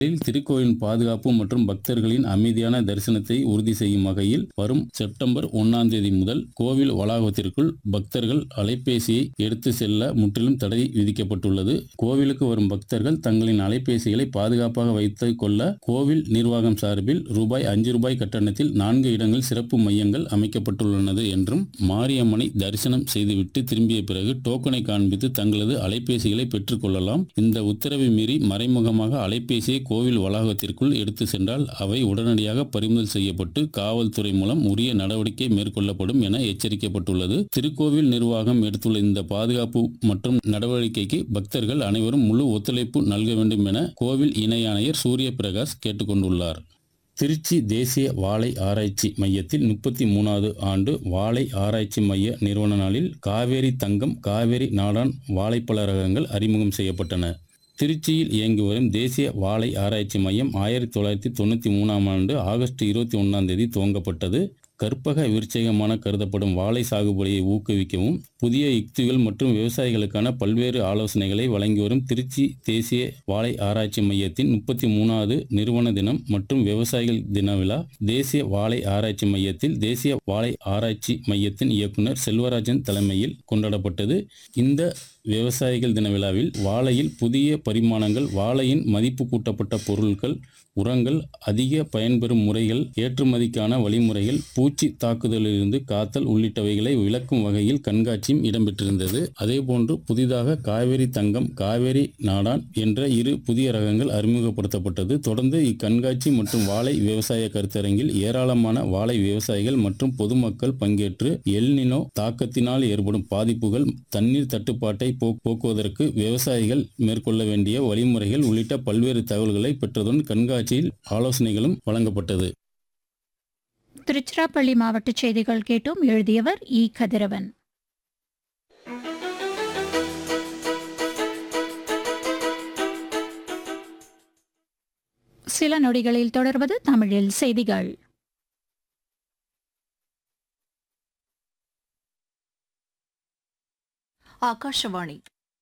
திருக்கோயிலின் பாதுகாப்பு மற்றும் பக்தர்களின் அமைதியான தரிசனத்தை உறுதி செய்யும் வகையில் வரும் செப்டம்பர் ஒன்னாம் தேதி முதல் கோவில் வளாகத்திற்குள் பக்தர்கள் அலைபேசியை எடுத்து செல்ல முற்றிலும் தடை விதிக்கப்பட்டுள்ளது கோவிலுக்கு வரும் பக்தர்கள் தங்களின் அலைபேசிகளை பாதுகாப்பாக வைத்துக் கொள்ள கோவில் நிர்வாகம் சார்பில் ரூபாய் அஞ்சு ரூபாய் கட்டணத்தில் நான்கு இடங்கள் சிறப்பு மையங்கள் அமைக்கப்பட்டுள்ளது என்றும் மாரியம்மனை தரிசனம் செய்துவிட்டு திரும்பிய பிறகு டோக்கனை காண்பித்து தங்களது அலைபேசிகளை பெற்றுக் கொள்ளலாம் இந்த உத்தரவை மீறி மறைமுகமாக அலைபேசியை கோவில் வளாகத்திற்குள் எடுத்து சென்றால் அவை உடனடியாக பறிமுதல் செய்யப்பட்டு காவல்துறை மூலம் உரிய நடவடிக்கை மேற்கொள்ளப்படும் என எச்சரிக்கப்பட்டுள்ளது திருக்கோவில் நிர்வாகம் எடுத்துள்ள இந்த பாதுகாப்பு மற்றும் நடவடிக்கைக்கு பக்தர்கள் அனைவரும் முழு ஒத்துழைப்பு நல்க வேண்டும் என கோவில் இணை ஆணையர் சூரிய பிரகாஷ் கேட்டுக்கொண்டுள்ளார் திருச்சி தேசிய வாழை ஆராய்ச்சி மையத்தில் முப்பத்தி மூணாவது ஆண்டு வாழை ஆராய்ச்சி மைய நிறுவன நாளில் காவேரி தங்கம் காவேரி நாடான் வாழைப்பழ ரகங்கள் அறிமுகம் செய்யப்பட்டன திருச்சியில் இயங்கி வரும் தேசிய வாழை ஆராய்ச்சி மையம் ஆயிரத்தி தொள்ளாயிரத்தி தொண்ணூற்றி மூணாம் ஆண்டு ஆகஸ்ட் இருபத்தி ஒன்றாம் தேதி துவங்கப்பட்டது கற்பக விருட்சகமான கருதப்படும் வாழை சாகுபடியை ஊக்குவிக்கவும் புதிய யுக்திகள் மற்றும் விவசாயிகளுக்கான பல்வேறு ஆலோசனைகளை வழங்கி வரும் திருச்சி தேசிய வாழை ஆராய்ச்சி மையத்தின் முப்பத்தி மூணாவது நிறுவன தினம் மற்றும் விவசாயிகள் தின விழா தேசிய வாழை ஆராய்ச்சி மையத்தில் தேசிய வாழை ஆராய்ச்சி மையத்தின் இயக்குனர் செல்வராஜன் தலைமையில் கொண்டாடப்பட்டது இந்த விவசாயிகள் தின விழாவில் வாழையில் புதிய பரிமாணங்கள் வாழையின் மதிப்பு கூட்டப்பட்ட பொருட்கள் உரங்கள் அதிக பயன்பெறும் முறைகள் ஏற்றுமதிக்கான வழிமுறைகள் பூச்சி தாக்குதலிலிருந்து காத்தல் உள்ளிட்டவைகளை விளக்கும் வகையில் கண்காட்சியும் இடம்பெற்றிருந்தது அதேபோன்று புதிதாக காவேரி தங்கம் காவேரி நாடான் என்ற இரு புதிய ரகங்கள் அறிமுகப்படுத்தப்பட்டது தொடர்ந்து இக்கண்காட்சி மற்றும் வாழை விவசாய கருத்தரங்கில் ஏராளமான வாழை விவசாயிகள் மற்றும் பொதுமக்கள் பங்கேற்று எல்னினோ தாக்கத்தினால் ஏற்படும் பாதிப்புகள் தண்ணீர் தட்டுப்பாட்டை போக்- போக்குவதற்கு விவசாயிகள் மேற்கொள்ள வேண்டிய வழிமுறைகள் உள்ளிட்ட பல்வேறு தகவல்களை பெற்றதுடன் கண்காட்சியில் ஆலோசனைகளும் வழங்கப்பட்டது திருச்சிராப்பள்ளி மாவட்ட செய்திகள் கேட்டும் எழுதியவர் இ கதிரவன் சில நொடிகளில் தொடர்வது தமிழில் செய்திகள் ಆಕಾಶವಾಣಿ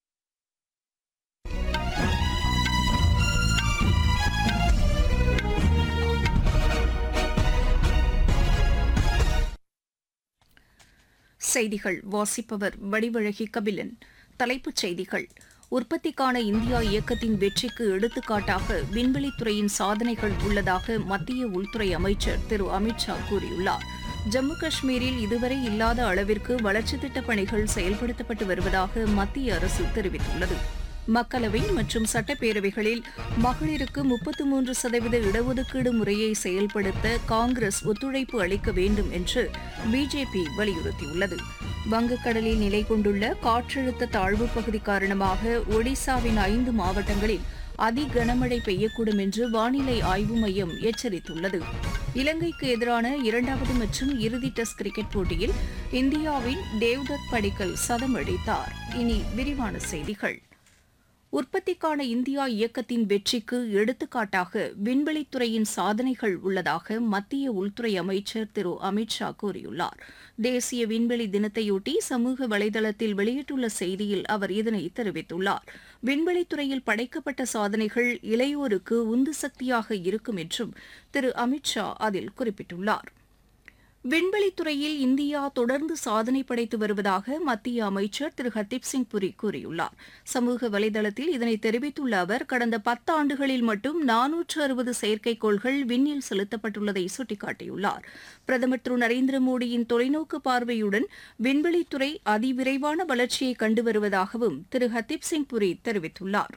செய்திகள் வாசிப்பவர் வடிவழகி கபிலன் தலைப்புச் செய்திகள் உற்பத்திக்கான இந்தியா இயக்கத்தின் வெற்றிக்கு எடுத்துக்காட்டாக விண்வெளித்துறையின் சாதனைகள் உள்ளதாக மத்திய உள்துறை அமைச்சர் திரு அமித்ஷா கூறியுள்ளார் ஜம்மு காஷ்மீரில் இதுவரை இல்லாத அளவிற்கு வளர்ச்சித் திட்டப் பணிகள் செயல்படுத்தப்பட்டு வருவதாக மத்திய அரசு தெரிவித்துள்ளது மக்களவை மற்றும் சட்டப்பேரவைகளில் மகளிருக்கு முப்பத்து மூன்று சதவீத இடஒதுக்கீடு முறையை செயல்படுத்த காங்கிரஸ் ஒத்துழைப்பு அளிக்க வேண்டும் என்று பிஜேபி வலியுறுத்தியுள்ளது வங்கக்கடலில் நிலை கொண்டுள்ள காற்றழுத்த தாழ்வுப் பகுதி காரணமாக ஒடிசாவின் ஐந்து மாவட்டங்களில் அதி கனமழை பெய்யக்கூடும் என்று வானிலை ஆய்வு மையம் எச்சரித்துள்ளது இலங்கைக்கு எதிரான இரண்டாவது மற்றும் இறுதி டெஸ்ட் கிரிக்கெட் போட்டியில் இந்தியாவின் தேவ்தத் படிக்கல் சதம் அடித்தார் இனி விரிவான செய்திகள் உற்பத்திக்கான இந்தியா இயக்கத்தின் வெற்றிக்கு எடுத்துக்காட்டாக விண்வெளித்துறையின் சாதனைகள் உள்ளதாக மத்திய உள்துறை அமைச்சர் திரு அமித்ஷா கூறியுள்ளார் தேசிய விண்வெளி தினத்தையொட்டி சமூக வலைதளத்தில் வெளியிட்டுள்ள செய்தியில் அவர் இதனை தெரிவித்துள்ளார் விண்வெளித்துறையில் படைக்கப்பட்ட சாதனைகள் இளையோருக்கு உந்து சக்தியாக இருக்கும் என்றும் திரு அமித்ஷா அதில் குறிப்பிட்டுள்ளார் விண்வெளித்துறையில் இந்தியா தொடர்ந்து சாதனை படைத்து வருவதாக மத்திய அமைச்சர் திரு ஹர்தீப் சிங் புரி கூறியுள்ளார் சமூக வலைதளத்தில் இதனை தெரிவித்துள்ள அவர் கடந்த பத்தாண்டுகளில் மட்டும் நானூற்று அறுபது செயற்கைக்கோள்கள் விண்ணில் செலுத்தப்பட்டுள்ளதை சுட்டிக்காட்டியுள்ளார் பிரதமர் திரு நரேந்திர மோடியின் தொலைநோக்கு பார்வையுடன் விண்வெளித்துறை அதிவிரைவான வளர்ச்சியை கண்டு வருவதாகவும் திரு ஹர்தீப் சிங் புரி தெரிவித்துள்ளார்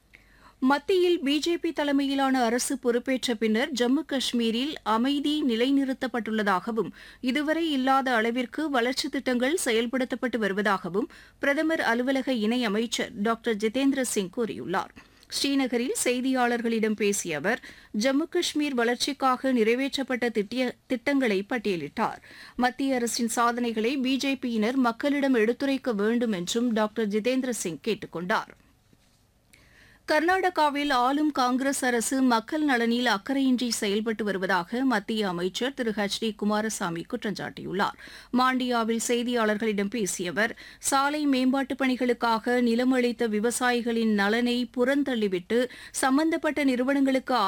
மத்தியில் பிஜேபி தலைமையிலான அரசு பொறுப்பேற்ற பின்னர் ஜம்மு காஷ்மீரில் அமைதி நிலைநிறுத்தப்பட்டுள்ளதாகவும் இதுவரை இல்லாத அளவிற்கு வளர்ச்சித் திட்டங்கள் செயல்படுத்தப்பட்டு வருவதாகவும் பிரதமர் அலுவலக இணை அமைச்சர் டாக்டர் ஜிதேந்திர சிங் கூறியுள்ளார் ஸ்ரீநகரில் செய்தியாளர்களிடம் பேசிய அவர் ஜம்மு காஷ்மீர் வளர்ச்சிக்காக நிறைவேற்றப்பட்ட திட்டிய திட்டங்களை பட்டியலிட்டார் மத்திய அரசின் சாதனைகளை பிஜேபியினர் மக்களிடம் எடுத்துரைக்க வேண்டும் என்றும் டாக்டர் ஜிதேந்திர சிங் கேட்டுக் கொண்டார் கர்நாடகாவில் ஆளும் காங்கிரஸ் அரசு மக்கள் நலனில் அக்கறையின்றி செயல்பட்டு வருவதாக மத்திய அமைச்சர் திரு ஹெச் டி குமாரசாமி குற்றம் சாட்டியுள்ளார் மாண்டியாவில் செய்தியாளர்களிடம் பேசிய அவர் சாலை மேம்பாட்டுப் பணிகளுக்காக நிலம் அளித்த விவசாயிகளின் நலனை புறந்தள்ளிவிட்டு சம்பந்தப்பட்ட நிறுவனங்களுக்கு